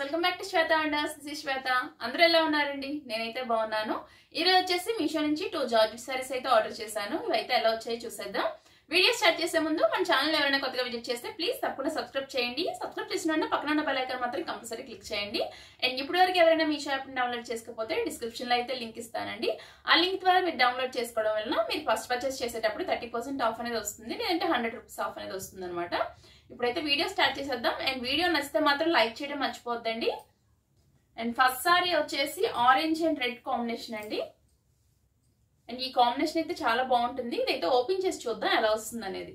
welcome back to Shweta and this is Shweta అందరూ ఎలా ఉన్నారండి నేనైతే బాగున్నాను ఈ రోజు వచ్చేసి మీషో నుంచి టూ జార్జెట్ సారీస్ అయితే ఆర్డర్ చేశాను ఇవైతే ఎలా వచ్చాయో చూసేద్దాం వీడియో స్టార్ట్ చేసే ముందు మన ఛానల్ ఎవరైనా కొత్తగా విజిట్ చేస్తే ప్లీజ్ తప్పకుండా సబ్స్క్రైబ్ చేయండి సబ్స్క్రైబ్ చేసిన వెంటనే పక్కన ఉన్న బెల్ ఐకాన్ మాత్రం కంపల్సరీ క్లిక్ చేయండి అండ్ ఇప్పటి వరకు ఎవరైనా మీషో యాప్ డౌన్లోడ్ చేసుకోకపోతే డిస్క్రిప్షన్ లో అయితే లింక్ ఇస్తానండి ఆ లింక్ ద్వారా మీరు డౌన్లోడ్ చేసుకోవడం వలన మీరు ఫస్ట్ పర్చేస్ చేసేటప్పుడు థర్టీ పర్సెంట్ ఆఫ్ అనేది వస్తుంది లేదంటే హండ్రెడ్ రూపీస్ ఆఫ్ అనేది వస్తుంది అనమాట ఇప్పుడైతే వీడియో స్టార్ట్ చేసేద్దాం అండ్ వీడియో నచ్చితే మాత్రం లైక్ చేయడం మర్చిపోద్దండి అండ్ ఫస్ట్ సారీ వచ్చేసి ఆరెంజ్ అండ్ రెడ్ కాంబినేషన్ అండి అండ్ ఈ కాంబినేషన్ అయితే చాలా బాగుంటుంది ఇదైతే ఓపెన్ చేసి చూద్దాం ఎలా వస్తుంది అనేది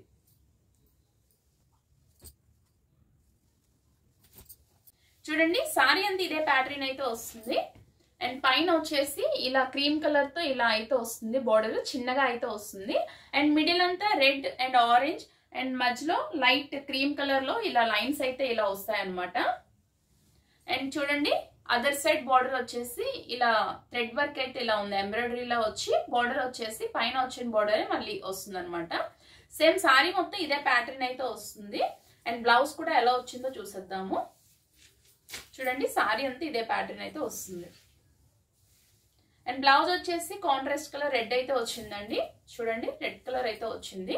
చూడండి సారీ అంతా ఇదే ప్యాటర్న్ అయితే వస్తుంది అండ్ పైన వచ్చేసి ఇలా క్రీమ్ కలర్ తో ఇలా అయితే వస్తుంది బోర్డర్ చిన్నగా అయితే వస్తుంది అండ్ మిడిల్ అంతా రెడ్ అండ్ ఆరెంజ్ అండ్ మధ్యలో లైట్ క్రీమ్ కలర్ లో ఇలా లైన్స్ అయితే ఇలా వస్తాయి అనమాట అండ్ చూడండి అదర్ సైడ్ బార్డర్ వచ్చేసి ఇలా థ్రెడ్ వర్క్ అయితే ఇలా ఉంది ఎంబ్రాయిడరీలో వచ్చి బార్డర్ వచ్చేసి పైన వచ్చిన బార్డర్ మళ్ళీ వస్తుంది అనమాట సేమ్ సారీ మొత్తం ఇదే ప్యాటర్న్ అయితే వస్తుంది అండ్ బ్లౌజ్ కూడా ఎలా వచ్చిందో చూసేద్దాము చూడండి సారీ అంతా ఇదే ప్యాటర్న్ అయితే వస్తుంది అండ్ బ్లౌజ్ వచ్చేసి కాంట్రాస్ట్ కలర్ రెడ్ అయితే వచ్చిందండి చూడండి రెడ్ కలర్ అయితే వచ్చింది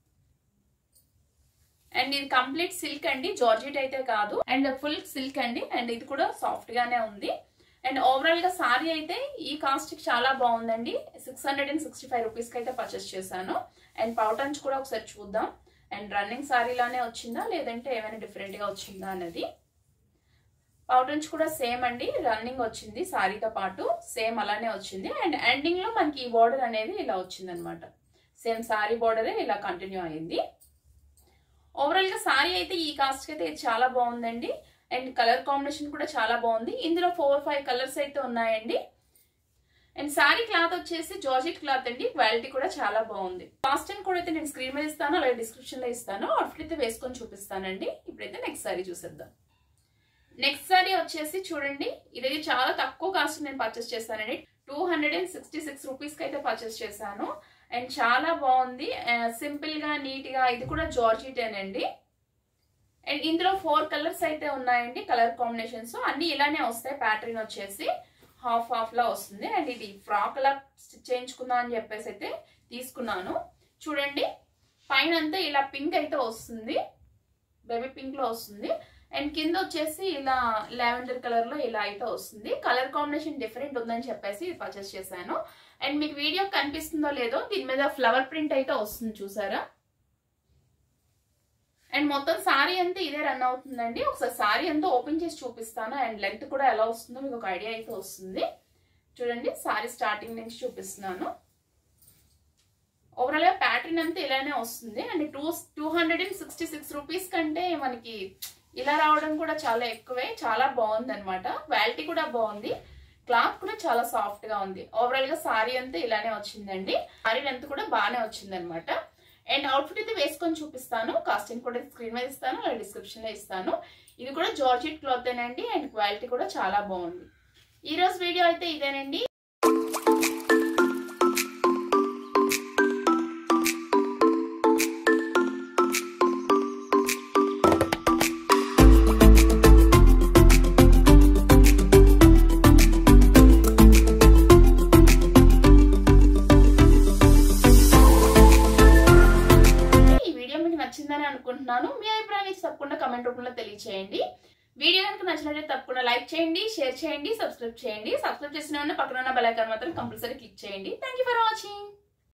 అండ్ ఇది కంప్లీట్ సిల్క్ అండి జార్జెట్ అయితే కాదు అండ్ ఫుల్ సిల్క్ అండి అండ్ ఇది కూడా సాఫ్ట్ గానే ఉంది అండ్ ఓవరాల్ గా సారీ అయితే ఈ కాస్ట్ కి చాలా బాగుందండి six hundred and sixty five rupees కి అయితే పర్చేస్ చేశాను అండ్ పౌటంచ్ కూడా ఒకసారి చూద్దాం అండ్ రన్నింగ్ సారీ లానే వచ్చిందా లేదంటే ఏమైనా డిఫరెంట్ గా వచ్చిందా అనేది పౌటంచ్ కూడా సేమ్ అండి రన్నింగ్ వచ్చింది సారీతో పాటు సేమ్ అలానే వచ్చింది అండ్ ఎండింగ్ లో మనకి ఈ బార్డర్ అనేది ఇలా వచ్చింది అనమాట సేమ్ సారీ బార్డరే ఇలా కంటిన్యూ అయింది ఓవరాల్ గా సారీ అయితే ఈ కాస్ట్ కి అయితే చాలా బాగుందండి అండ్ కలర్ కాంబినేషన్ కూడా చాలా బాగుంది ఇందులో ఫోర్ ఫైవ్ కలర్స్ అయితే ఉన్నాయండి అండ్ సారీ క్లాత్ వచ్చేసి జార్జెట్ క్లాత్ అండి క్వాలిటీ కూడా చాలా బాగుంది కాస్ట్ అండ్ కూడా అయితే నేను స్క్రీన్ మీద ఇస్తాను అలాగే డిస్క్రిప్షన్ లో ఇస్తాను అవుట్ఫిట్ అయితే వేసుకొని చూపిస్తానండి ఇప్పుడైతే నెక్స్ట్ సారీ చూసేద్దాం నెక్స్ట్ సారీ వచ్చేసి చూడండి ఇది చాలా తక్కువ కాస్ట్ నేను పర్చేస్ చేశానండి two hundred and sixty six rupees కి అయితే పర్చేస్ చేశాను అండ్ చాలా బాగుంది సింపుల్ గా నీట్ గా ఇది కూడా జార్జిటేనండి అండ్ ఇందులో ఫోర్ కలర్స్ అయితే ఉన్నాయండి కలర్ కాంబినేషన్స్ అన్ని ఇలానే వస్తాయి ప్యాటర్న్ వచ్చేసి హాఫ్ హాఫ్ లా వస్తుంది అండ్ ఇది ఫ్రాక్ లా స్టిచ్ చేయించుకుందాం అని చెప్పేసి అయితే తీసుకున్నాను చూడండి పైన అంతా ఇలా పింక్ అయితే వస్తుంది బేబీ పింక్ లో వస్తుంది అండ్ కింద వచ్చేసి ఇలా లావెండర్ కలర్ లో ఇలా అయితే వస్తుంది కలర్ కాంబినేషన్ డిఫరెంట్ ఉందని చెప్పేసి పర్చేస్ చేశాను అండ్ మీకు వీడియో కనిపిస్తుందో లేదో దీని మీద ఫ్లవర్ ప్రింట్ అయితే వస్తుంది చూసారా అండ్ మొత్తం సారీ అంతా ఇదే రన్ అవుతుందండి ఒకసారి సారీ అంతా ఓపెన్ చేసి చూపిస్తాను అండ్ లెంత్ కూడా ఎలా వస్తుందో మీకు ఒక ఐడియా అయితే వస్తుంది చూడండి సారీ స్టార్టింగ్ నుంచి చూపిస్తున్నాను ఓవరాల్ గా ప్యాటర్న్ అంతా ఇలానే వస్తుంది and two two hundred and sixty six rupees కంటే మనకి ఇలా రావడం కూడా చాలా ఎక్కువే చాలా బాగుంది అనమాట క్వాలిటీ కూడా బాగుంది క్లాత్ కూడా చాలా సాఫ్ట్ గా ఉంది ఓవరాల్ గా సారీ అంతా ఇలానే వచ్చిందండి సారీ లెంత్ కూడా బాగానే వచ్చింది అనమాట అండ్ అవుట్ఫిట్ అయితే వేసుకొని చూపిస్తాను కాస్టింగ్ కూడా స్క్రీన్ మీద ఇస్తాను అలాగే డిస్క్రిప్షన్ లో ఇస్తాను ఇది కూడా జార్జెట్ క్లాత్ అండి అండ్ క్వాలిటీ కూడా చాలా బాగుంది ఈ రోజు వీడియో అయితే ఇదేనండి నచ్చిందని అనుకుంటున్నాను మీ అభిప్రాయాన్ని తప్పకుండా కమెంట్ రూపంలో తెలియచేయండి వీడియో కనుక నచ్చినట్లయితే తప్పకుండా లైక్ చేయండి షేర్ చేయండి సబ్స్క్రైబ్ చేయండి సబ్స్క్రైబ్ చేసిన పక్కన ఉన్న బెల్ ఐకాన్ మాత్రం కంపల్సరీ క్లిక్ చేయండి థ్యాంక్ ఫర్ వాచింగ్